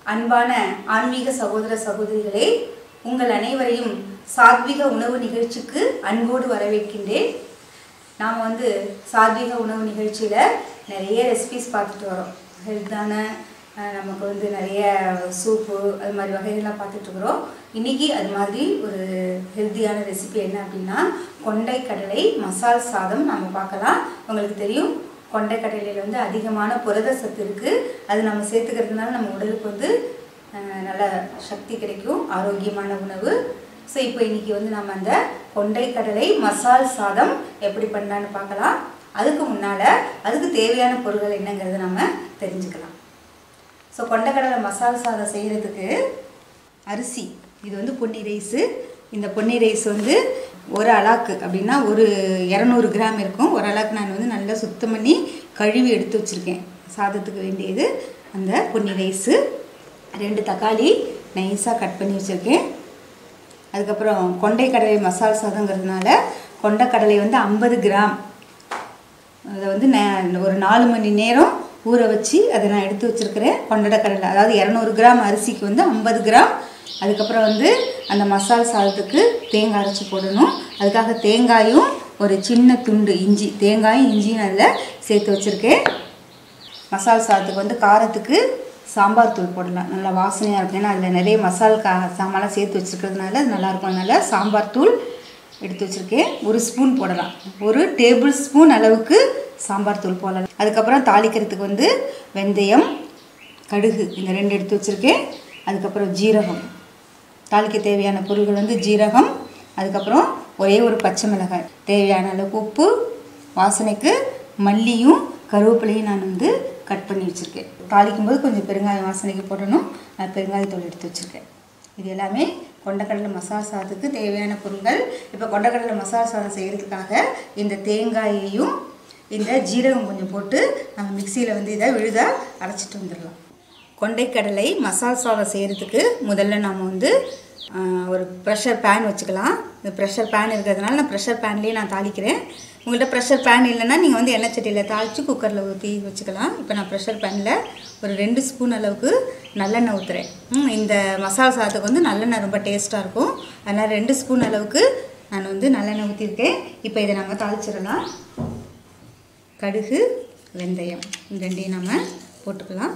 அன்பான ஆன்மீக சகோதர சகோதரிகளே உங்கள் அனைவரையும் சாத்விக உணவு நிகழ்ச்சிக்கு அன்போடு வரவேற்கின்றேன் நாம் வந்து சாத்விக உணவு நிகழ்ச்சியில் நிறைய ரெசிபிஸ் பார்த்துட்டு வரோம் ஹெல்த்தான அஹ், நமக்கு வந்து நிறைய சூப்பு அது மாதிரி வகைகள்லாம் பார்த்துட்ருக்குறோம் இன்றைக்கி அது மாதிரி ஒரு ஹெல்த்தியான ரெசிபி என்ன அப்படின்னா கொண்டை கடலை மசால் சாதம் நம்ம பார்க்கலாம் உங்களுக்கு தெரியும் கொண்டை கடலையில் வந்து அதிகமான புரத சத்து இருக்குது அது நம்ம சேர்த்துக்கிறதுனால நம்ம உடலுக்கு வந்து அஹ், நல்ல சக்தி கிடைக்கும் ஆரோக்கியமான உணவு ஸோ இப்போ இன்றைக்கி வந்து நம்ம அந்த கொண்டை கடலை மசால் சாதம் எப்படி பண்ணலான்னு பார்க்கலாம் அதுக்கு முன்னால் அதுக்கு தேவையான பொருட்கள் என்னங்கிறத நம்ம தெரிஞ்சுக்கலாம் ஸோ கொண்டைக்கடலை மசால் சாதம் செய்கிறதுக்கு அரிசி இது வந்து பொன்னி ரைஸு இந்த பொன்னி ரைஸ் வந்து ஒரு அலாக்கு அப்படின்னா ஒரு இரநூறு கிராம் இருக்கும் ஒரு அலாக்கு நான் வந்து நல்லா சுத்தம் பண்ணி கழுவி எடுத்து வச்சுருக்கேன் சாதத்துக்கு வேண்டியது அந்த பொன்னி ரைஸு ரெண்டு தக்காளி நைஸாக கட் பண்ணி வச்சுருக்கேன் அதுக்கப்புறம் கொண்டை கடலை மசால் சாதங்கிறதுனால கொண்டை கடலை வந்து ஐம்பது கிராம் அதை வந்து நான் ஒரு நாலு மணி நேரம் ஊற வச்சு அதை நான் எடுத்து வச்சுருக்கிறேன் கொண்டட கடலை அதாவது இரநூறு கிராம் அரிசிக்கு வந்து ஐம்பது கிராம் அதுக்கப்புறம் வந்து அந்த மசால் சாதத்துக்கு தேங்காய் அரைச்சி போடணும் அதுக்காக தேங்காயும் ஒரு சின்ன துண்டு இஞ்சி தேங்காயும் இஞ்சியும் அதில் சேர்த்து வச்சுருக்கேன் மசால் சாதத்துக்கு வந்து காரத்துக்கு சாம்பார் தூள் போடலாம் நல்லா வாசனையாக இருக்கும் ஏன்னா அதில் நிறைய மசால் கா சாமான்லாம் சேர்த்து வச்சுருக்கிறதுனால அது நல்லாயிருக்கும் அதனால் சாம்பார் தூள் எடுத்து வச்சுருக்கேன் ஒரு ஸ்பூன் போடலாம் ஒரு டேபிள் ஸ்பூன் அளவுக்கு சாம்பார் தூள் போடலாம் அதுக்கப்புறம் தாளிக்கிறதுக்கு வந்து வெந்தயம் கடுகு இந்த ரெண்டு எடுத்து வச்சுருக்கேன் அதுக்கப்புறம் ஜீரகம் தாளிக்க தேவையான பொருட்கள் வந்து ஜீரகம் அதுக்கப்புறம் ஒரே ஒரு பச்சை மிளகாய் தேவையான அளவுக்கு உப்பு வாசனைக்கு மல்லியும் கருவேப்பிலையும் நான் வந்து கட் பண்ணி வச்சுருக்கேன் தாளிக்கும் போது கொஞ்சம் பெருங்காயம் வாசனைக்கு போடணும் நான் பெருங்காயத்தூள் எடுத்து வச்சுருக்கேன் இது எல்லாமே கொண்டக்கடலை மசாலா சாதத்துக்கு தேவையான பொருட்கள் இப்போ கொண்டக்கடலை மசாலா சாதம் செய்கிறதுக்காக இந்த தேங்காயையும் இந்த ஜீரகம் கொஞ்சம் போட்டு நம்ம மிக்சியில் வந்து இதை விழுதாக அரைச்சிட்டு வந்துடலாம் கொண்டைக்கடலை மசால் சாதம் செய்கிறதுக்கு முதல்ல நாம் வந்து ஆஹ், ஒரு ப்ரெஷர் பேன் வச்சுக்கலாம் இந்த ப்ரெஷர் பேன் இருக்கிறதுனால நான் ப்ரெஷர் பேன்லேயே நான் தாளிக்கிறேன் உங்கள்கிட்ட ப்ரெஷர் பேன் இல்லைன்னா நீங்கள் வந்து எண்ணெய் சட்டியில் தாளித்து குக்கரில் ஊற்றி வச்சுக்கலாம் இப்போ நான் ப்ரெஷர் பேனில் ஒரு ரெண்டு ஸ்பூன் அளவுக்கு நல்லெண்ணெய் ஊற்றுறேன் ம், இந்த மசாலா சாதத்துக்கு வந்து நல்லெண்ணெய் ரொம்ப டேஸ்ட்டாக இருக்கும் அதனால் ரெண்டு ஸ்பூன் அளவுக்கு நான் வந்து நல்லெண்ணெய் ஊற்றிருக்கேன் இப்போ இதை நம்ம தாளிச்சிடலாம் கடுகு வெந்தயம் இந்த ரெண்டையும் நம்ம போட்டுக்கலாம்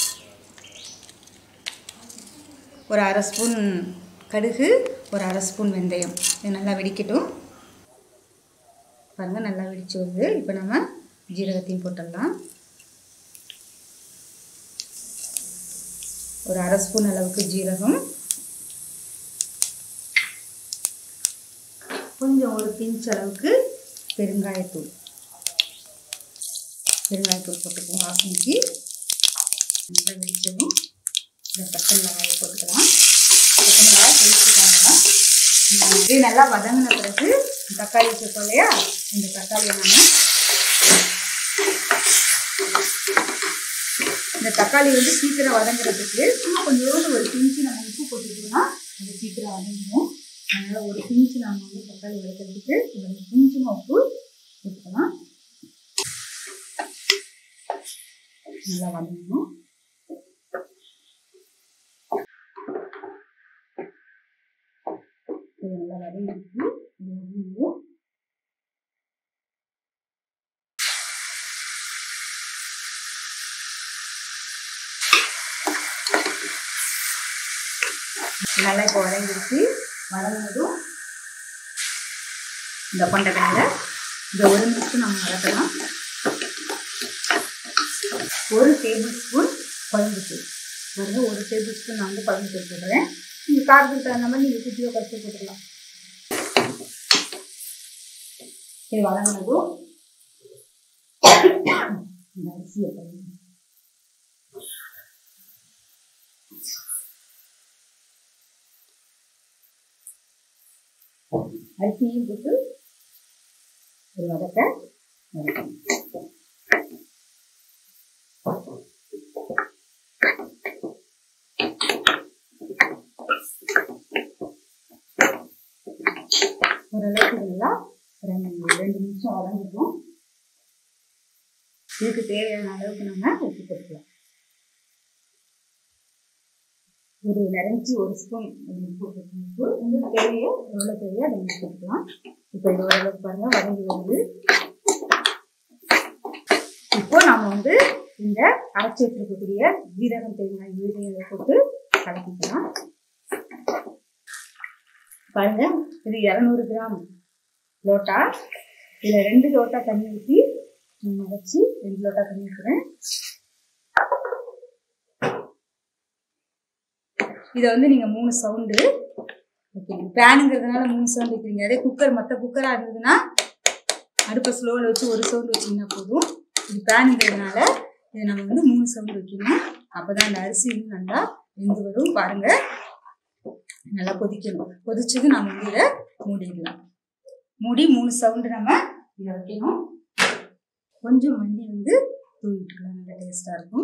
ஒரு அரை ஸ்பூன் கடுகு ஒரு அரை ஸ்பூன் வெந்தயம் இது நல்லா வெடிக்கட்டும் பாருங்கள் நல்லா வெடிச்சு வருது இப்போ நம்ம ஜீரகத்தையும் போட்டுடலாம் ஒரு அரை ஸ்பூன் அளவுக்கு ஜீரகம் கொஞ்சம் ஒரு பிஞ்ச் அளவுக்கு பெருங்காயத்தூள் பெருங்காயத்தூள் போட்டுக்குவோம் வாசனைக்கு நல்லா வெடிச்சதும் இந்த பச்சை மிளகாயை போட்டுக்கலாம் பச்சை மிளகாய் பேசிக்காங்க இது நல்லா வதங்கின பிறகு தக்காளி வச்சுருக்கோம் இல்லையா இந்த தக்காளியை நம்ம இந்த தக்காளி வந்து சீக்கிரம் வதங்குறதுக்கு சும்மா கொஞ்சோண்டு ஒரு பிஞ்சு நம்ம உப்பு போட்டுக்கிட்டோம்னா அது சீக்கிரம் வதங்கிடும் அதனால் ஒரு பிஞ்சு நம்ம வந்து தக்காளி வதக்கிறதுக்கு ஒரு பிஞ்சுமா உப்பு ஊற்றலாம் நல்லா வதங்கணும் இது நல்லா வதங்கிடுச்சு இது வதங்கிடும் நல்லா இப்போ வதங்கிடுச்சு வதங்கினதும் இந்த கொண்ட கடலை இந்த ஒரு நிமிஷம் நம்ம வதக்கலாம் ஒரு டேபிள் ஸ்பூன் குழம்பு தூள் பாருங்க ஒரு டேபிள் ஸ்பூன் நான் வந்து குழம்பு தூள் போடுறேன் நீங்கள் காரத்துக்கு தகுந்த மாதிரி நீங்கள் குட்டியோ கடிச்சு போட்டுக்கலாம் இது வதங்கினதும் இந்த அரிசியை போடுங்க அரிசியும் போட்டு ஒரு வதக்க வதக்கணும் ஓரளவுக்கு இதெல்லாம் ரெண்டு ரெண்டு நிமிஷம் வதங்கிடும் இதுக்கு தேவையான அளவுக்கு நம்ம உப்பு போட்டுக்கலாம் ஒரு நிறைஞ்சி ஒரு ஸ்பூன் உப்பு உங்களுக்கு தேவையோ எவ்வளோ தேவையோ அதை நீங்கள் போட்டுக்கலாம் இப்போ இது ஓரளவுக்கு பாருங்கள் வதங்கி வருது இப்போ நாம வந்து இந்த அரைச்சி வச்சிருக்கக்கூடிய ஜீரகம் தேங்காய் விழுதைகளை போட்டு கலக்கிக்கலாம் பாருங்க இது இரநூறு கிராம் லோட்டா இதில் ரெண்டு லோட்டா தண்ணி ஊற்றி நான் வச்சு ரெண்டு லோட்டா தண்ணி ஊற்றுறேன் இதை வந்து நீங்கள் மூணு சவுண்டு வைக்கிறீங்க பேனுங்கிறதுனால மூணு சவுண்டு வைக்கிறீங்க அதே குக்கர் மற்ற குக்கராக இருந்ததுன்னா அடுப்பை ஸ்லோவில் வச்சு ஒரு சவுண்டு வச்சிங்கன்னா போதும் இது பேனுங்கிறதுனால இதை நம்ம வந்து மூணு சவுண்டு வைக்கணும் அப்போ தான் அந்த அரிசி வந்து நல்லா வெந்து வரும் பாருங்கள் நல்லா கொதிக்கணும் கொதிச்சது நம்ம வந்து இதை மூடிடலாம் மூடி மூணு சவுண்டு நம்ம இதை வைக்கணும் கொஞ்சம் மல்லி வந்து தூவிட்டுக்கலாம் நல்லா டேஸ்ட்டாக இருக்கும்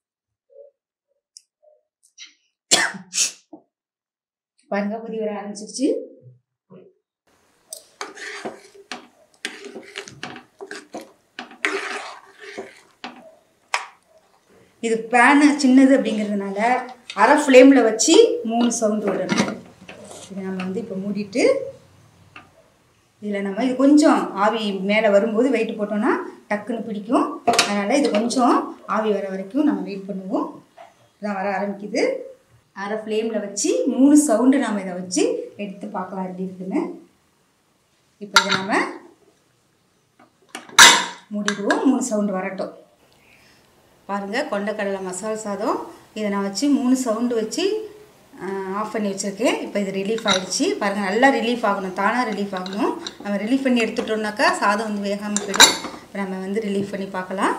பாருங்க கொதி வர ஆரம்பிச்சிருச்சு இது பேனு சின்னது அப்படிங்கிறதுனால அரை ஃப்ளேமில் வச்சு மூணு சவுண்டு விடணும் இதை நம்ம வந்து இப்போ மூடிட்டு இதில் நம்ம இது கொஞ்சம் ஆவி மேலே வரும்போது வெயிட் போட்டோம்னா டக்குன்னு பிடிக்கும் அதனால் இது கொஞ்சம் ஆவி வர வரைக்கும் நம்ம வெயிட் பண்ணுவோம் இதான் வர ஆரம்பிக்குது அரை ஃப்ளேமில் வச்சு மூணு சவுண்டு நம்ம இதை வச்சு எடுத்து பார்க்கலாம் எப்படி இருக்குன்னு இப்போ இதை நம்ம மூடிடுவோம் மூணு சவுண்டு வரட்டும் பாருங்கள் கொண்டக்கடலை மசாலா சாதம் இதை நான் வச்சு மூணு சவுண்டு வச்சு ஆஃப் பண்ணி வச்சுருக்கேன் இப்போ இது ரிலீஃப் ஆகிடுச்சு பாருங்கள் நல்லா ரிலீஃப் ஆகணும் தானாக ரிலீஃப் ஆகணும் நம்ம ரிலீஃப் பண்ணி எடுத்துட்டோம்னாக்கா சாதம் வந்து வேகாமல் போயிடும் இப்போ நம்ம வந்து ரிலீஃப் பண்ணி பார்க்கலாம்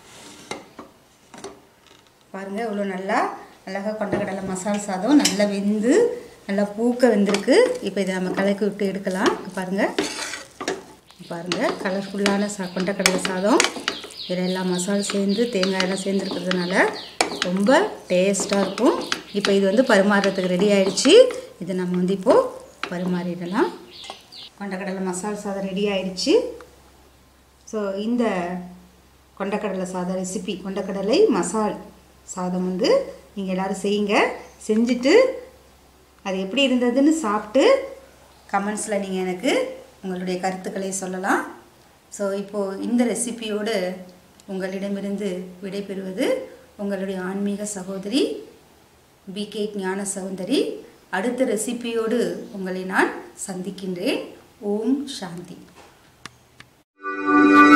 பாருங்கள் இவ்வளோ நல்லா அழகாக கொண்டக்கடலை மசாலா சாதம் நல்லா வெந்து நல்லா பூக்க வெந்திருக்கு இப்போ இதை நம்ம கலக்கி விட்டு எடுக்கலாம் பாருங்கள் பாருங்கள் கலர்ஃபுல்லான சா கொண்டக்கடலை சாதம் இதில் எல்லாம் மசாலா சேர்ந்து தேங்காய் எல்லாம் சேர்ந்துருக்கிறதுனால ரொம்ப டேஸ்ட்டாக இருக்கும் இப்போ இது வந்து பரிமாறுறதுக்கு ரெடி ஆயிடுச்சு இதை நம்ம வந்து இப்போது பரிமாறிடலாம் கொண்டக்கடலை மசாலா சாதம் ரெடி ஆயிடுச்சு ஸோ இந்த கொண்டக்கடலை சாதம் ரெசிபி கொண்டக்கடலை மசால் சாதம் வந்து நீங்கள் எல்லோரும் செய்யுங்க செஞ்சுட்டு அது எப்படி இருந்ததுன்னு சாப்பிட்டு கமெண்ட்ஸில் நீங்கள் எனக்கு உங்களுடைய கருத்துக்களை சொல்லலாம் ஸோ இப்போது இந்த ரெசிபியோடு உங்களிடமிருந்து விடைபெறுவது உங்களுடைய ஆன்மீக சகோதரி பிகே ஞான சௌந்தரி அடுத்த ரெசிபியோடு உங்களை நான் சந்திக்கின்றேன் ஓம் சாந்தி